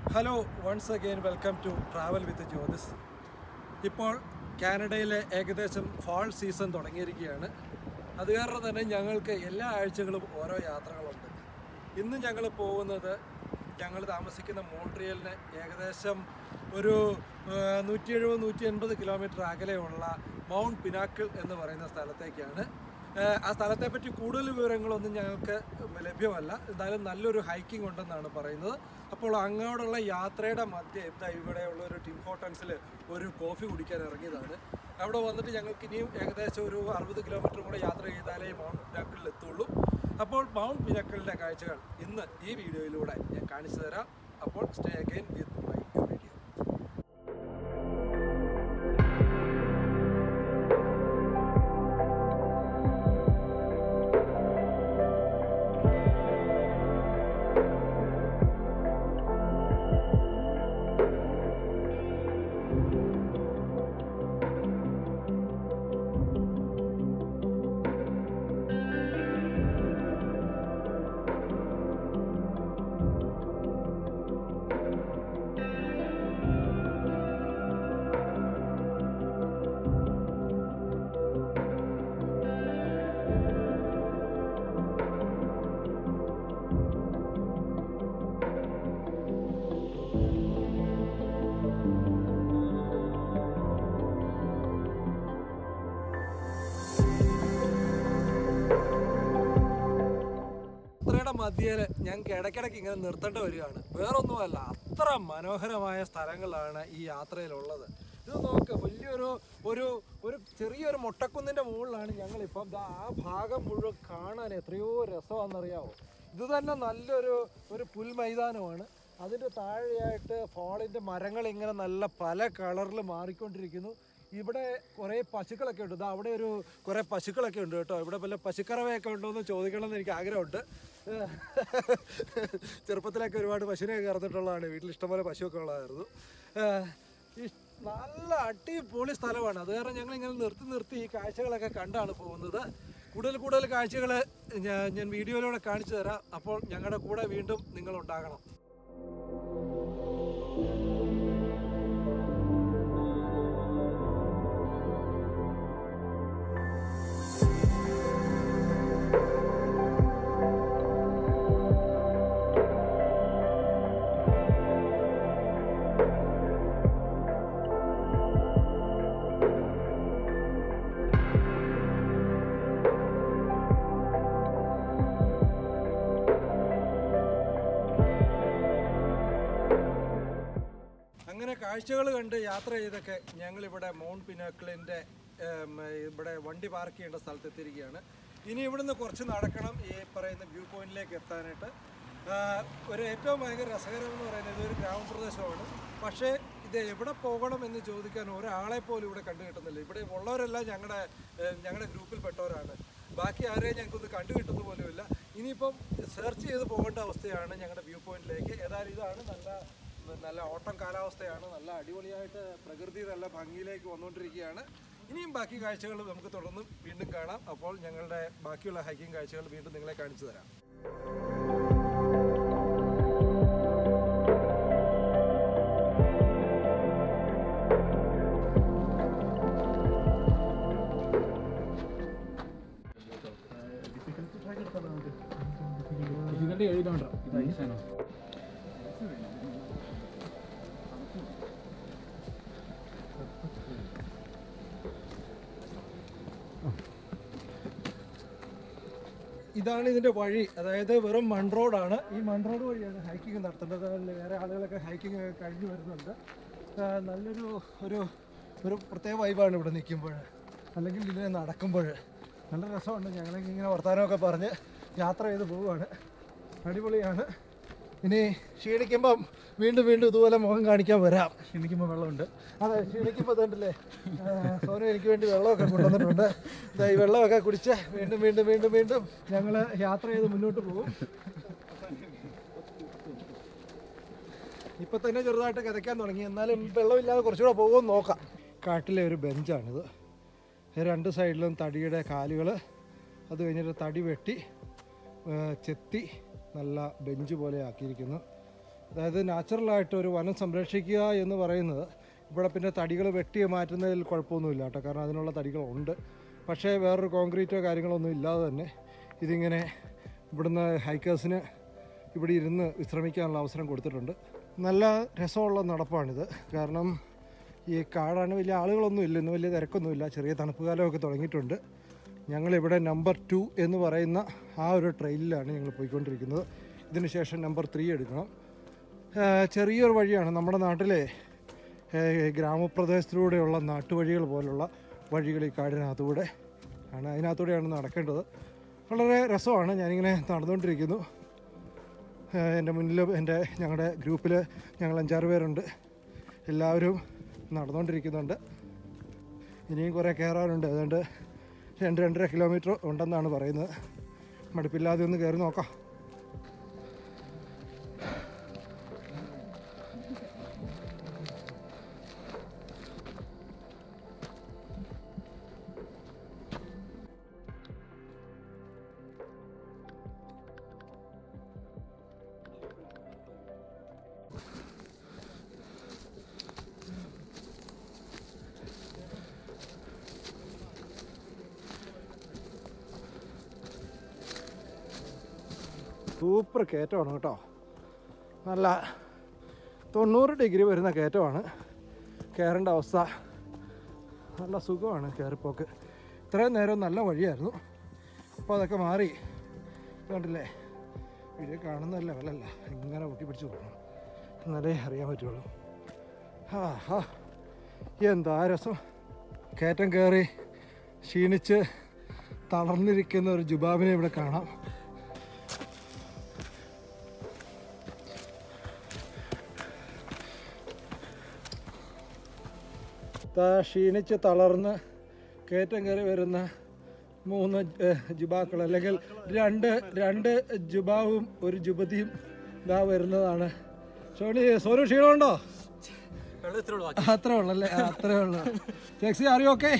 Hello once again welcome to travel with Jyothis ഇപ്പോൾ കാനഡയിലെ ഏകദേശം ഫാൾ സീസൺ തുടങ്ങിയിരിക്കുകയാണ് അത് കാരണം തന്നെ ഞങ്ങൾക്ക് എല്ലാ ആഴ്ചകളും ഓരോ യാത്രകളുണ്ട് ഇന്ന് ഞങ്ങൾ പോകുന്നത് ഞങ്ങൾ താമസിക്കുന്ന മോൺട്രിയലിന് ഏകദേശം ഒരു നൂറ്റി എഴുപത് നൂറ്റി എൺപത് കിലോമീറ്റർ അകലെയുള്ള മൗണ്ട് പിനാക്കിൾ എന്ന് പറയുന്ന സ്ഥലത്തേക്കാണ് ഏഹ് ആ സ്ഥലത്തെപ്പറ്റി കൂടുതൽ വിവരങ്ങളൊന്നും ഞങ്ങൾക്ക് ലഭ്യമല്ല എന്തായാലും നല്ലൊരു ഹൈക്കിംഗ് ഉണ്ടെന്നാണ് പറയുന്നത് അപ്പോൾ അങ്ങോട്ടുള്ള യാത്രയുടെ മധ്യേ ഇതാ ഇവിടെയുള്ള ഒരു ടിം ഹോട്ടൽസിൽ ഒരു കോഫി കുടിക്കാൻ ഇറങ്ങിയതാണ് അവിടെ വന്നിട്ട് ഞങ്ങൾക്ക് ഇനിയും ഏകദേശം ഒരു അറുപത് കിലോമീറ്റർ കൂടെ യാത്ര ചെയ്താലേ മൗണ്ട് പിനാക്കിളിൽ എത്തുള്ളൂ അപ്പോൾ മൗണ്ട് പിനാക്കിളിൻ്റെ കാഴ്ചകൾ ഇന്ന് ഈ വീഡിയോയിലൂടെ ഞാൻ കാണിച്ചു തരാം അപ്പോൾ stay again with my video യാത്രയുടെ മധ്യയിൽ ഞങ്ങൾക്ക് ഇടയ്ക്കിടയ്ക്ക് ഇങ്ങനെ നിർത്തേണ്ടി വരികയാണ് വേറൊന്നുമല്ല അത്ര മനോഹരമായ സ്ഥലങ്ങളാണ് ഈ യാത്രയിലുള്ളത് ഇത് നോക്ക് വലിയൊരു ഒരു ഒരു ചെറിയൊരു മുട്ടക്കുന്നിൻ്റെ മുകളിലാണ് ഞങ്ങളിപ്പം ദാ ആ ഭാഗം മുഴുവൻ കാണാൻ എത്രയോ രസമാണെന്നറിയാമോ ഇത് തന്നെ നല്ലൊരു ഒരു പുൽമൈതാനമാണ് അതിൻ്റെ താഴെയായിട്ട് ഫോളിൻ്റെ മരങ്ങൾ ഇങ്ങനെ നല്ല പല കളറിൽ മാറിക്കൊണ്ടിരിക്കുന്നു ഇവിടെ കുറേ പശുക്കളൊക്കെ ഉണ്ട് ദാ അവിടെ ഒരു കുറേ പശുക്കളൊക്കെ ഉണ്ട് കേട്ടോ ഇവിടെ വല്ല പശുക്കറവയൊക്കെ ഉണ്ടോ എന്ന് ചോദിക്കണമെന്ന് എനിക്ക് ആഗ്രഹമുണ്ട് ചെറുപ്പത്തിലൊക്കെ ഒരുപാട് പശുവിനെയൊക്കെ കറന്നിട്ടുള്ളതാണ് വീട്ടിൽ ഇഷ്ടംപോലെ പശുവൊക്കെ ഉള്ളതായിരുന്നു ഏഹ്, ഈ നല്ല അടിപൊളി സ്ഥലമാണ് അത് കാരണം ഞങ്ങൾ ഇങ്ങനെ നിർത്തി നിർത്തി ഈ കാഴ്ചകളൊക്കെ കണ്ടാണ് പോകുന്നത് കൂടുതൽ കൂടുതൽ കാഴ്ചകൾ ഞാൻ ഞാൻ വീഡിയോയിലൂടെ കാണിച്ചു തരാം അപ്പോൾ ഞങ്ങളുടെ കൂടെ വീണ്ടും നിങ്ങൾ ഉണ്ടാകണം അങ്ങനെ കാഴ്ചകൾ കണ്ട് യാത്ര ചെയ്തൊക്കെ ഞങ്ങളിവിടെ മൗണ്ട് പിനാക്കിളിൻ്റെ ഇവിടെ വണ്ടി പാർക്ക് ചെയ്യേണ്ട സ്ഥലത്ത് എത്തിയിരിക്കുകയാണ് ഇനി ഇവിടുന്ന് കുറച്ച് നടക്കണം ഈ പറയുന്ന വ്യൂ പോയിന്റിലേക്ക് എത്താനായിട്ട് ആ, ഒരു ഏറ്റവും ഭയങ്കര രസകരം എന്ന് പറയുന്നത് ഇതൊരു ഗ്രാമപ്രദേശമാണ് പക്ഷേ ഇത് എവിടെ പോകണം എന്ന് ചോദിക്കാൻ ഒരാളെ പോലും ഇവിടെ കണ്ടു കിട്ടുന്നില്ല ഇവിടെ ഉള്ളവരെല്ലാം ഞങ്ങളുടെ ഞങ്ങളുടെ ഗ്രൂപ്പിൽപ്പെട്ടവരാണ് ബാക്കി ആരെയും ഞങ്ങൾക്കൊന്ന് കണ്ടു കിട്ടുന്ന പോലുമില്ല ഇനിയിപ്പം സെർച്ച് ചെയ്ത് പോകേണ്ട അവസ്ഥയാണ് ഞങ്ങളുടെ വ്യൂ പോയിന്റിലേക്ക് ഏതായാലും ഇതാണ് നല്ല നല്ല ഓട്ടം കാലാവസ്ഥയാണ് നല്ല അടിപൊളിയായിട്ട് പ്രകൃതി നല്ല ഭംഗിയിലേക്ക് വന്നുകൊണ്ടിരിക്കുകയാണ് ഇനിയും ബാക്കി കാഴ്ചകൾ നമുക്ക് തുടർന്നും വീണ്ടും കാണാം അപ്പോൾ ഞങ്ങളുടെ ബാക്കിയുള്ള ഹൈക്കിംഗ് കാഴ്ചകൾ വീണ്ടും നിങ്ങളെ കാണിച്ചു തരാം ഇതിന്റെ എഴുതാണ്ടോ ഇത് ഐസാണോ ഇതാണ് ഇതിൻ്റെ വഴി അതായത് വെറും മൺ റോഡാണ് ഈ മൺ റോഡ് വഴിയാണ് ഹൈക്കിംഗ് നടത്തേണ്ടത് അതിൽ വേറെ ആളുകളൊക്കെ ഹൈക്കിംഗ് ഒക്കെ കഴിഞ്ഞു വരുന്നുണ്ട് ആ, നല്ലൊരു ഒരു ഒരു പ്രത്യേക വൈബാണ് ഇവിടെ നിൽക്കുമ്പോൾ അല്ലെങ്കിൽ ഇതിനെ നടക്കുമ്പോൾ നല്ല രസമുണ്ട് ഞങ്ങളൊക്കെ ഇങ്ങനെ വർത്തമാനമൊക്കെ പറഞ്ഞ് യാത്ര ചെയ്ത് പോവുകയാണ് അടിപൊളിയാണ് ഇനി ക്ഷീണിക്കുമ്പം വീണ്ടും വീണ്ടും ഇതുപോലെ മുഖം കാണിക്കാൻ വരാം ക്ഷീണിക്കുമ്പോൾ വെള്ളമുണ്ട് അതെ ക്ഷീണിക്കുമ്പോൾ തണ്ടല്ലേ സോനു എനിക്ക് വേണ്ടി വെള്ളമൊക്കെ കൊണ്ടുവന്നിട്ടുണ്ട് ദാ ഈ വെള്ളമൊക്കെ കുടിച്ച് വീണ്ടും വീണ്ടും വീണ്ടും വീണ്ടും ഞങ്ങൾ യാത്ര ചെയ്ത് മുന്നോട്ട് പോകും ഇപ്പൊ തന്നെ ചെറുതായിട്ട് കിതയ്ക്കാൻ തുടങ്ങി എന്നാലും വെള്ളമില്ലാതെ കുറച്ചുകൂടെ പോകുമെന്ന് നോക്കാം കാട്ടിലെ ഒരു ബെഞ്ചാണിത് ഈ രണ്ട് സൈഡിലും തടിയുടെ കാലുകൾ അത് കഴിഞ്ഞിട്ട് തടി വെട്ടി ആ, ചെത്തി നല്ല ബെഞ്ച് പോലെ ആക്കിയിരിക്കുന്നു അതായത് നാച്ചുറലായിട്ട് ഒരു വനം സംരക്ഷിക്കുക എന്ന് പറയുന്നത് ഇവിടെ പിന്നെ തടികൾ വെട്ടി മാറ്റുന്നതിൽ കുഴപ്പമൊന്നുമില്ല കേട്ടോ കാരണം അതിനുള്ള തടികളുണ്ട് പക്ഷേ വേറൊരു കോൺക്രീറ്റോ കാര്യങ്ങളൊന്നും ഇല്ലാതെ തന്നെ ഇതിങ്ങനെ ഇവിടുന്ന് ഹൈക്കേഴ്സിന് ഇവിടെ ഇരുന്ന് വിശ്രമിക്കാനുള്ള അവസരം കൊടുത്തിട്ടുണ്ട് നല്ല രസമുള്ള നടപ്പാണിത് കാരണം ഈ കാടാണ് വലിയ ആളുകളൊന്നും ഇല്ല ഇന്ന് വലിയ തിരക്കൊന്നുമില്ല ചെറിയ തണുപ്പ് കാലമൊക്കെ തുടങ്ങിയിട്ടുണ്ട് ഞങ്ങളിവിടെ നമ്പർ ടു എന്ന് പറയുന്ന ആ ഒരു ട്രെയിനിലാണ് ഞങ്ങൾ പോയിക്കൊണ്ടിരിക്കുന്നത് ഇതിന് ശേഷം നമ്പർ ത്രീ എടുക്കണം ആ, ചെറിയൊരു വഴിയാണ് നമ്മുടെ നാട്ടിലെ ഏ, ഗ്രാമപ്രദേശത്തിലൂടെയുള്ള നാട്ടുവഴികൾ പോലുള്ള വഴികൾ ഈ കാടിനകത്തൂടെ ആണ് അതിനകത്തൂടെയാണ് നടക്കേണ്ടത് വളരെ രസമാണ് ഞാനിങ്ങനെ നടന്നുകൊണ്ടിരിക്കുന്നു ഏ, എൻ്റെ മുന്നിൽ എൻ്റെ ഞങ്ങളുടെ ഗ്രൂപ്പിൽ ഞങ്ങൾ അഞ്ചാറ് പേരുണ്ട് എല്ലാവരും നടന്നുകൊണ്ടിരിക്കുന്നുണ്ട് ഇനിയും കുറേ കയറാനുണ്ട് അതുകൊണ്ട് രണ്ട് രണ്ടര കിലോമീറ്റർ ഉണ്ടെന്നാണ് പറയുന്നത് മടുപ്പില്ലാതെ ഒന്ന് കയറി നോക്കാം സൂപ്പർ കയറ്റമാണ് കേട്ടോ നല്ല തൊണ്ണൂറ് ഡിഗ്രി വരുന്ന കയറ്റമാണ് കയറേണ്ട അവസ്ഥ നല്ല സുഖമാണ് കയറിപ്പോക്ക് ഇത്രയും നേരം നല്ല വഴിയായിരുന്നു അപ്പോൾ അതൊക്കെ മാറി ഇത് കണ്ടില്ലേ വീഡിയോ കാണുന്ന ലെവലല്ല ഇങ്ങനെ ഊട്ടി പിടിച്ച് പോകണം എന്നാലേ അറിയാൻ പറ്റുള്ളൂ ആ ഹാ എന്താ രസം കയറ്റം കയറി ക്ഷീണിച്ച് തളർന്നിരിക്കുന്ന ഒരു ജുബാബിനെ ഇവിടെ കാണാം ദാ ക്ഷീണിച്ച് തളർന്ന് കയറ്റം കയറി വരുന്ന മൂന്ന് ഏഹ്, ജുബാക്കൾ അല്ലെങ്കിൽ രണ്ട് രണ്ട് ജുബാവും ഒരു ജുബതിയും ഇതാ വരുന്നതാണ് സോണി സോനു ക്ഷീണമുണ്ടോ അത്രേ ഉള്ളല്ലേ ആ, അത്രേ ഉള്ളു ടെക്സി അറിയോ ഓക്കെ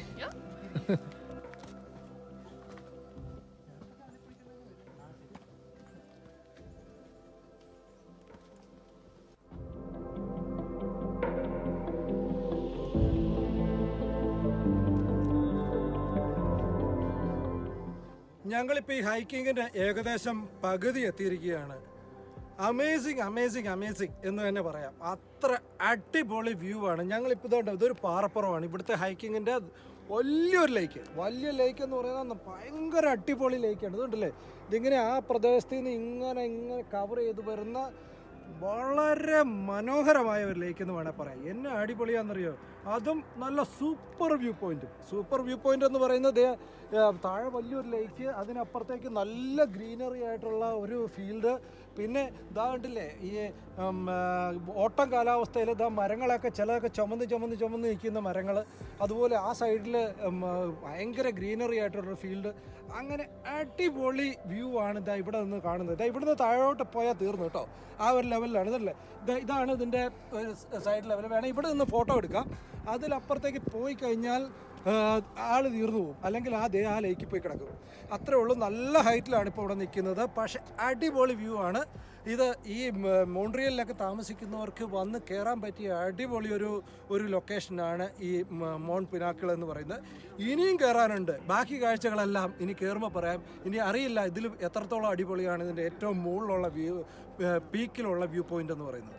ഞങ്ങളിപ്പോൾ ഈ ഹൈക്കിങ്ങിൻ്റെ ഏകദേശം പകുതി എത്തിയിരിക്കുകയാണ് അമേസിങ് അമേസിങ് അമേസിങ് എന്ന് തന്നെ പറയാം അത്ര അടിപൊളി വ്യൂ ആണ് ഞങ്ങളിപ്പോൾ ഇതുകൊണ്ട് ഇതൊരു പാറപ്പുറമാണ് ഇവിടുത്തെ ഹൈക്കിങ്ങിൻ്റെ വലിയൊരു ലേക്ക് വലിയ ലേക്ക് എന്ന് പറയുന്നത് ഭയങ്കര അടിപൊളി ലേക്കാണ് ഇതുണ്ടല്ലേ ഇതിങ്ങനെ ആ പ്രദേശത്ത് നിന്ന് ഇങ്ങനെ ഇങ്ങനെ കവർ ചെയ്ത് വരുന്ന വളരെ മനോഹരമായ ഒരു ലേക്ക് എന്ന് വേണേൽ പറയാം എന്നെ അടിപൊളിയാണെന്നറിയോ അതും നല്ല super view point super view point എന്ന് പറയുന്നത് ദേ, ഏ, താഴെ വലിയൊരു ലേക്ക് അതിനപ്പുറത്തേക്ക് നല്ല ഗ്രീനറി ആയിട്ടുള്ള ഒരു ഫീൽഡ് പിന്നെ ഇതാ കണ്ടില്ലേ ഈ ഉം, ആ, ഓട്ടം കാലാവസ്ഥയിൽ ഇതാ മരങ്ങളൊക്കെ ചിലതൊക്കെ ചുമന്ന് ചുമന്ന് ചുമന്ന് നിൽക്കുന്ന മരങ്ങൾ അതുപോലെ ആ സൈഡിൽ ഭയങ്കര ഗ്രീനറി ആയിട്ടുള്ള ഫീൽഡ് അങ്ങനെ അടിപൊളി വ്യൂ ആണ് ഇതാ ഇവിടെ നിന്ന് കാണുന്നത് ഇതാ ഇവിടുന്ന് താഴോട്ട് പോയാൽ തീർന്നു കേട്ടോ ആ ഒരു ലെവലിലാണ് ഇതല്ലേ ഇതാ ഇതാണ് ഇതിൻ്റെ ഒരു സൈഡ് ലെവൽ വേണം ഇവിടെ നിന്ന് ഫോട്ടോ എടുക്കാം അതിലപ്പുറത്തേക്ക് പോയി കഴിഞ്ഞാൽ ആ, ആള് തീർന്നു പോകും അല്ലെങ്കിൽ ആ ദേ ആ ലേക്ക് പോയി കിടക്കും അത്രേ ഉള്ളൂ നല്ല ഹൈറ്റിലാണ് ഇപ്പോൾ ഇവിടെ നിൽക്കുന്നത് പക്ഷേ അടിപൊളി വ്യൂ ആണ് ഇത് ഈ മ- മോൺട്രിയലിലൊക്കെ താമസിക്കുന്നവർക്ക് വന്ന് കയറാൻ പറ്റിയ അടിപൊളി ഒരു ഒരു ലൊക്കേഷനാണ് ഈ മ- മോൺ പിനാക്കിൾ എന്ന് പറയുന്നത് ഇനിയും കയറാനുണ്ട് ബാക്കി കാഴ്ചകളെല്ലാം ഇനി കയറുമ്പോൾ പറയാം ഇനി അറിയില്ല ഇതിൽ എത്രത്തോളം അടിപൊളിയാണ് ഇതിൻ്റെ ഏറ്റവും മുകളിലുള്ള വ്യൂ പീക്കിലുള്ള വ്യൂ പോയിന്റ് എന്ന് പറയുന്നത്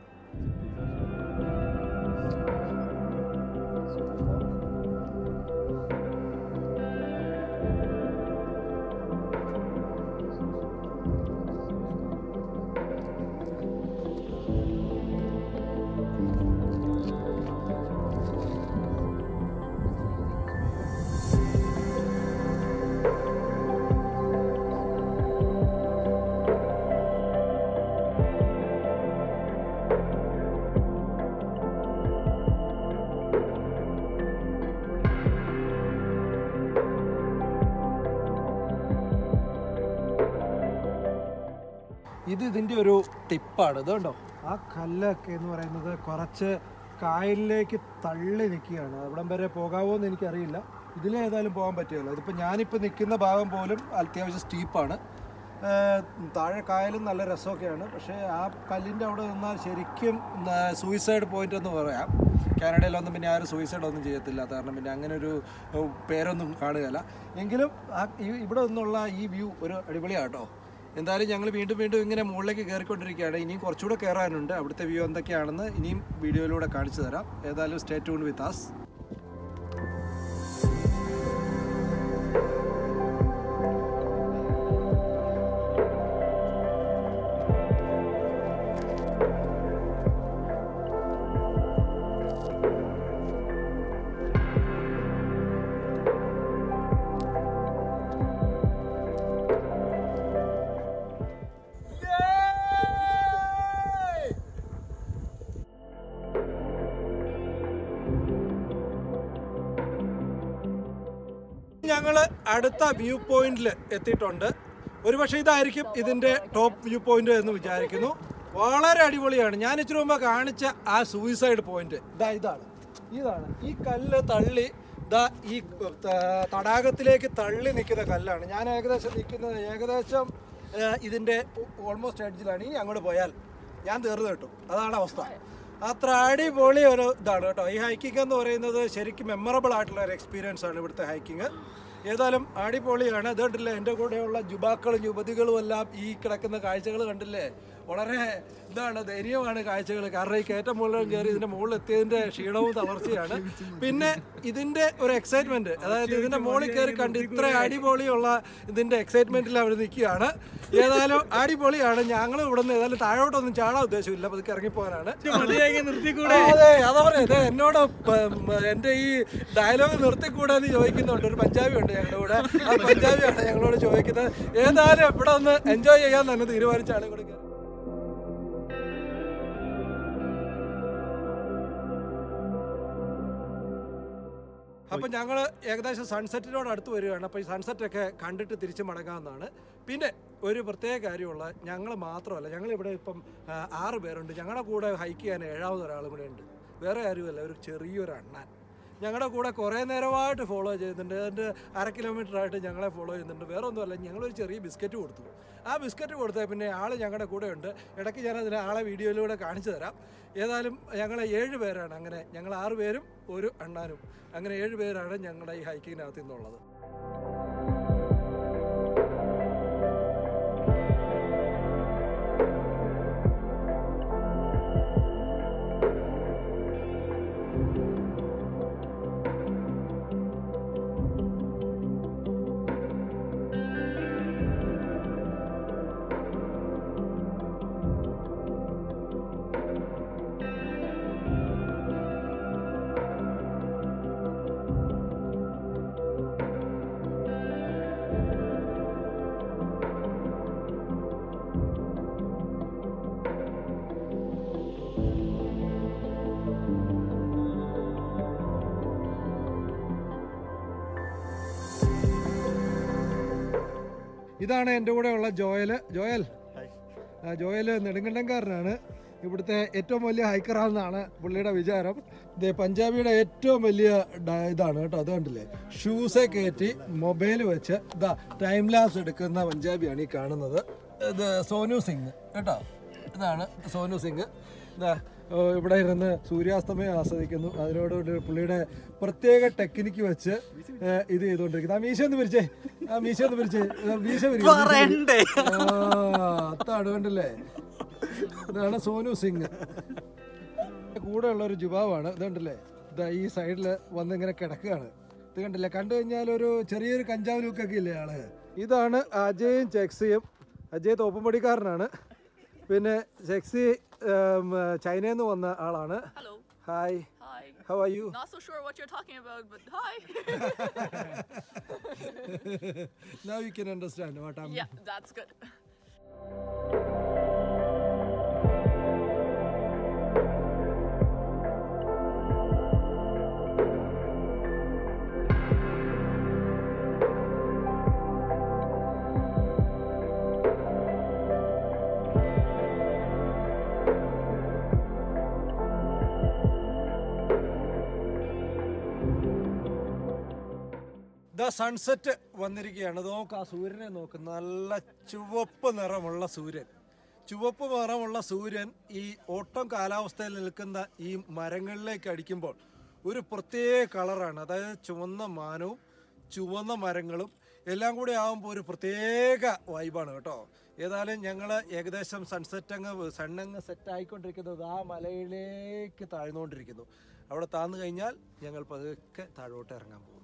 ഇത് ഇതിൻ്റെ ഒരു ടിപ്പാണ് ഇത് കണ്ടോ ആ കല്ലൊക്കെ എന്ന് പറയുന്നത് കുറച്ച് കായലിലേക്ക് തള്ളി നിൽക്കുകയാണ് അവിടം വരെ പോകാവോ എന്ന് എനിക്കറിയില്ല ഇതിലേതായാലും പോകാൻ പറ്റുമല്ലോ ഇതിപ്പോൾ ഞാനിപ്പോൾ നിൽക്കുന്ന ഭാഗം പോലും അത്യാവശ്യം സ്റ്റീപ്പാണ് ഏഹ്, താഴെ കായലും നല്ല രസമൊക്കെയാണ് പക്ഷേ ആ കല്ലിൻ്റെ അവിടെ നിന്നാൽ ശരിക്കും സൂയിസൈഡ് പോയിന്റ് എന്ന് പറയാം കാനഡയിലൊന്നും പിന്നെ ആരും സൂയിസൈഡ് ഒന്നും ചെയ്യത്തില്ല കാരണം പിന്നെ അങ്ങനെ ഒരു ഏഹ്, പേരൊന്നും കാണുകയില്ല എങ്കിലും ആ ഈ- ഇവിടെ നിന്നുള്ള ഈ വ്യൂ ഒരു അടിപൊളിയാട്ടോ എന്തായാലും ഞങ്ങൾ വീണ്ടും വീണ്ടും ഇങ്ങനെ മുകളിലേക്ക് കയറിക്കൊണ്ടിരിക്കുകയാണ് ഇനിയും കുറച്ചുകൂടെ കയറാനുണ്ട് അവിടുത്തെ വ്യൂ എന്തൊക്കെയാണെന്ന് ഇനിയും വീഡിയോയിലൂടെ കാണിച്ചു തരാം ഏതായാലും സ്റ്റേ ട്യൂൺ വിത്ത് ആസ് ഞങ്ങൾ അടുത്ത വ്യൂ പോയിന്റിൽ എത്തിയിട്ടുണ്ട് ഒരുപക്ഷെ ഇതായിരിക്കും ഇതിന്റെ ടോപ്പ് വ്യൂ പോയിന്റ് എന്ന് വിചാരിക്കുന്നു വളരെ അടിപൊളിയാണ് ഞാൻ ഇച്ചിരി മുമ്പ് കാണിച്ച ആ സൂയിസൈഡ് പോയിന്റ് ഇതാ ഇതാണ് ഇതാണ് ഈ കല്ല് തള്ളി ഇതാ ഈ ത- തടാകത്തിലേക്ക് തള്ളി നിൽക്കുന്ന കല്ലാണ് ഞാൻ ഏകദേശം നിൽക്കുന്നത് ഏകദേശം ഏഹ്, ഇതിന്റെ ഓൾമോസ്റ്റ് എഡ്ജിലാണ് ഇനി അങ്ങോട്ട് പോയാൽ ഞാൻ തീർന്നു കിട്ടും അതാണ് അവസ്ഥ അത്ര അടിപൊളി ഒരു ഇതാണ് കേട്ടോ ഈ ഹൈക്കിംഗ് എന്ന് പറയുന്നത് ശരിക്കും മെമ്മറബിൾ ആയിട്ടുള്ള ഒരു എക്സ്പീരിയൻസ് ആണ് ഇവിടുത്തെ ഹൈക്കിംഗ് ഏതായാലും അടിപൊളിയാണ് അത് കണ്ടില്ലേ എൻ്റെ കൂടെയുള്ള യുവാക്കളും യുവതികളും എല്ലാം ഈ കിടക്കുന്ന കാഴ്ചകൾ കണ്ടില്ലേ വളരെ ഇതാണ് ദയനീയമാണ് കാഴ്ചകൾ കാരണം ഈ കയറ്റം മുകളിലും കയറി ഇതിന്റെ മുകളിൽ എത്തിയതിന്റെ ക്ഷീണവും തളർച്ചയാണ് പിന്നെ ഇതിന്റെ ഒരു എക്സൈറ്റ്മെന്റ് അതായത് ഇതിന്റെ മുകളിൽ കയറി കണ്ട് ഇത്ര അടിപൊളിയുള്ള ഇതിന്റെ എക്സൈറ്റ്മെന്റിൽ അവർ നിൽക്കുകയാണ് ഏതായാലും അടിപൊളിയാണ് ഞങ്ങൾ ഇവിടെ നിന്ന് ഏതായാലും താഴോട്ടൊന്നും ചാടാൻ ഉദ്ദേശമില്ല പതുക്കെ ഇറങ്ങിപ്പോകാനാണ് നിർത്തിക്കൂടെ ആ, അതെ അതാ പറയുന്നത് എന്നോട് പ- മ- എന്റെ ഈ ഡയലോഗ് നിർത്തിക്കൂടെ എന്ന് ചോദിക്കുന്നുണ്ട് ഒരു പഞ്ചാബി ഉണ്ട് ഞങ്ങളുടെ കൂടെ ആ പഞ്ചാബിയാണ് ഞങ്ങളോട് ചോദിക്കുന്നത് ഏതായാലും ഇവിടെ ഒന്ന് എൻജോയ് ചെയ്യാൻ തന്നെ തീരുമാനിച്ചാണ് ഇവിടെ കയറി. അപ്പം ഞങ്ങൾ ഏകദേശം സൺസെറ്റിനോട് അടുത്ത് വരികയാണ് അപ്പോൾ ഈ സൺസെറ്റ് ഒക്കെ കണ്ടിട്ട് തിരിച്ച് മടങ്ങാവുന്നതാണ് പിന്നെ ഒരു പ്രത്യേക കാര്യമുള്ള ഞങ്ങൾ മാത്രമല്ല ഞങ്ങളിവിടെ ഇപ്പം ആ, ആറ് പേരുണ്ട് ഞങ്ങളുടെ കൂടെ ഹൈക്ക് ചെയ്യാൻ ഏഴാമത് ഒരാളും കൂടെ ഉണ്ട് വേറെ ആരുമല്ല ഒരു ചെറിയൊരു അണ്ണൻ ഞങ്ങളുടെ കൂടെ കുറേ നേരമായിട്ട് ഫോളോ ചെയ്യുന്നുണ്ട് അതിൻ്റെ അര കിലോമീറ്റർ ആയിട്ട് ഞങ്ങളെ ഫോളോ ചെയ്യുന്നുണ്ട് വേറെ ഒന്നുമല്ല ഞങ്ങളൊരു ചെറിയ ബിസ്ക്കറ്റ് കൊടുത്തു ആ ബിസ്ക്കറ്റ് കൊടുത്താൽ പിന്നെ ആൾ ഞങ്ങളുടെ കൂടെ ഉണ്ട് ഇടയ്ക്ക് ഞാൻ അതിന് ആളെ വീഡിയോയിലൂടെ കാണിച്ചു തരാം ഏതായാലും ഞങ്ങൾ ഏഴ് പേരാണ് അങ്ങനെ ഞങ്ങൾ ആറ് പേരും ഒരു അണ്ണാനും അങ്ങനെ ഏഴ് പേരാണ് ഞങ്ങളുടെ ഈ ഹൈക്കിങ്ങിനകത്ത് നിന്നുള്ളത് ഇതാണ് എൻ്റെ കൂടെ ഉള്ള ജോയൽ ജോയൽ ആ, ജോയൽ നെടുങ്കണ്ടംകാരനാണ് ഇവിടുത്തെ ഏറ്റവും വലിയ ഹൈക്കറാണെന്നാണ് പുള്ളിയുടെ വിചാരം ഇത് പഞ്ചാബിയുടെ ഏറ്റവും വലിയ ഡ- ഇതാണ് കേട്ടോ അത് കണ്ടില്ലേ ഷൂസെ കയറ്റി മൊബൈൽ വെച്ച് ഇതാ ടൈം ലാപ്സ് എടുക്കുന്ന പഞ്ചാബിയാണ് ഈ കാണുന്നത് ഇത് സോനു സിംഗ് കേട്ടോ ഇതാണ് സോനു സിംഗ് ഇതാ ഓ, ഇവിടെ ഇരുന്ന് സൂര്യാസ്തമയം ആസ്വദിക്കുന്നു അതിനോട് ഒരു പുള്ളിയുടെ പ്രത്യേക ടെക്നിക്ക് വെച്ച് ഏ, ഇത് ചെയ്തുകൊണ്ടിരിക്കുന്നു ആ മീശ ഒന്ന് പിരിച്ചേ ആ മീശ ഒന്ന് പിരിച്ചേ ആ, മീശ പിരിക്കും പറയണ്ടേ അത്താണ് കണ്ടില്ലേ ഇതാണ് സോനു സിംഗ് കൂടെ ഉള്ള ഒരു ജുബാവാണ് ഇത് കണ്ടില്ലേ ഇതാ ഈ സൈഡിൽ വന്ന് ഇങ്ങനെ കിടക്കുകയാണ് ഇത് കണ്ടില്ലേ കണ്ടു കഴിഞ്ഞാൽ ഒരു ചെറിയൊരു കഞ്ചാവ് ലുക്കൊക്കെ ഇല്ലേ ആള് ഇതാണ് അജയും ചെക്സിയും അജയ് തോപ്പുംപടിക്കാരനാണ് പിന്നെ ചെക്സി ഉം, ചൈനയിൽ നിന്ന് വന്ന ആളാണ് Hello. Hi Hi. How are you Not so sure what you're talking about, but hi. Now you can understand what I yeah, that's good. The sunset വന്നിരിക്കുകയാണ് ഇത് നോക്ക് ആ സൂര്യനെ നോക്ക് നല്ല ചുവപ്പ് നിറമുള്ള സൂര്യൻ ചുവപ്പ് നിറമുള്ള സൂര്യൻ ഈ ഓട്ടം കാലാവസ്ഥയിൽ നിൽക്കുന്ന ഈ മരങ്ങളിലേക്ക് അടിക്കുമ്പോൾ ഒരു പ്രത്യേക കളറാണ് അതായത് ചുവന്ന മാനവും ചുവന്ന മരങ്ങളും എല്ലാം കൂടി ആകുമ്പോൾ ഒരു പ്രത്യേക വൈബാണ് കേട്ടോ ഏതായാലും ഞങ്ങൾ ഏകദേശം സൺസെറ്റ് അങ്ങ് സണ്ണങ്ങ് സെറ്റ് ആയിക്കൊണ്ടിരിക്കുന്നത് ആ മലയിലേക്ക് താഴ്ന്നുകൊണ്ടിരിക്കുന്നു അവിടെ താന്നു കഴിഞ്ഞാൽ ഞങ്ങൾ പതുക്കെ താഴോട്ട് ഇറങ്ങാൻ പോകുന്നു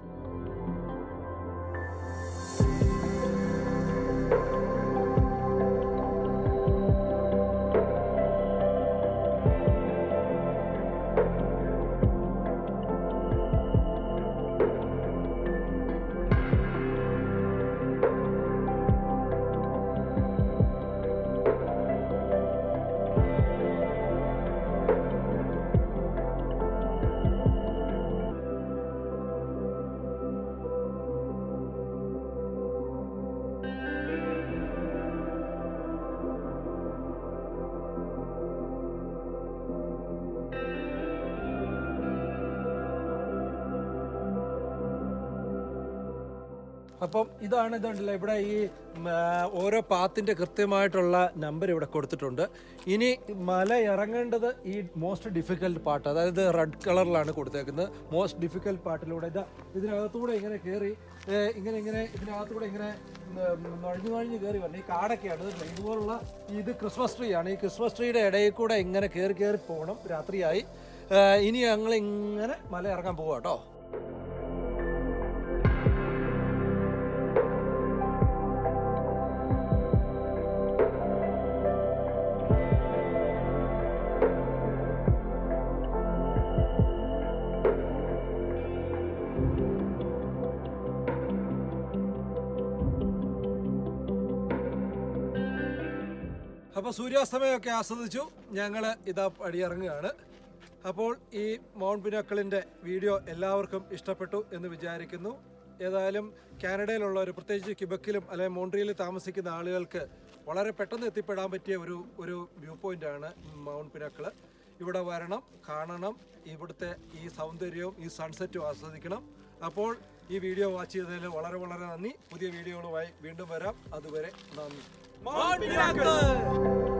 അപ്പം ഇതാണ് ഇതുണ്ടല്ലോ ഇവിടെ ഈ ഉം, ആ, ഓരോ പാത്തിന്റെ കൃത്യമായിട്ടുള്ള നമ്പർ ഇവിടെ കൊടുത്തിട്ടുണ്ട് ഇനി മല ഇറങ്ങേണ്ടത് ഈ മോസ്റ്റ് ഡിഫിക്കൽട്ട് പാർട്ട് അതായത് റെഡ് കളറിലാണ് കൊടുത്തേക്കുന്നത് മോസ്റ്റ് ഡിഫിക്കൽട്ട് പാർട്ടിലൂടെ ഇത് ഇതിനകത്തൂടെ ഇങ്ങനെ കയറി ഏ, ഇങ്ങനെ ഇങ്ങനെ ഇതിനകത്തൂടെ ഇങ്ങനെ ഉം, നുഴഞ്ഞു നുഴഞ്ഞു കയറി വരണം ഈ കാടൊക്കെയാണ് ഇത് ഇതുപോലുള്ള ഇത് ക്രിസ്മസ് ട്രീ ആണ് ഈ ക്രിസ്മസ് ട്രീയുടെ ഇടയിൽ കൂടെ ഇങ്ങനെ കയറി കയറി പോകണം രാത്രിയായി ഏ, ഇനി ഞങ്ങൾ ഇങ്ങനെ മല ഇറങ്ങാൻ പോവാ കേട്ടോ അപ്പോൾ സൂര്യാസ്തമയമൊക്കെ ആസ്വദിച്ചു ഞങ്ങൾ ഇതാ പടിയിറങ്ങുകയാണ് അപ്പോൾ ഈ മൗണ്ട് പിനാക്കിളിൻ്റെ വീഡിയോ എല്ലാവർക്കും ഇഷ്ടപ്പെട്ടു എന്ന് വിചാരിക്കുന്നു ഏതായാലും കാനഡയിലുള്ളവർ പ്രത്യേകിച്ച് ക്യുബക്കിലും അല്ലെങ്കിൽ മോൺട്രിയലിൽ താമസിക്കുന്ന ആളുകൾക്ക് വളരെ പെട്ടെന്ന് എത്തിപ്പെടാൻ പറ്റിയ ഒരു ഒരു വ്യൂ പോയിൻ്റാണ് മൗണ്ട് പിനാക്കിള് ഇവിടെ വരണം കാണണം ഇവിടുത്തെ ഈ സൗന്ദര്യവും ഈ സൺസെറ്റും ആസ്വദിക്കണം അപ്പോൾ ഈ വീഡിയോ വാച്ച് ചെയ്തതിൽ വളരെ വളരെ നന്ദി പുതിയ വീഡിയോകളുമായി വീണ്ടും വരാം അതുവരെ നന്ദി മൗണ്ട് പിനാക്കിൾ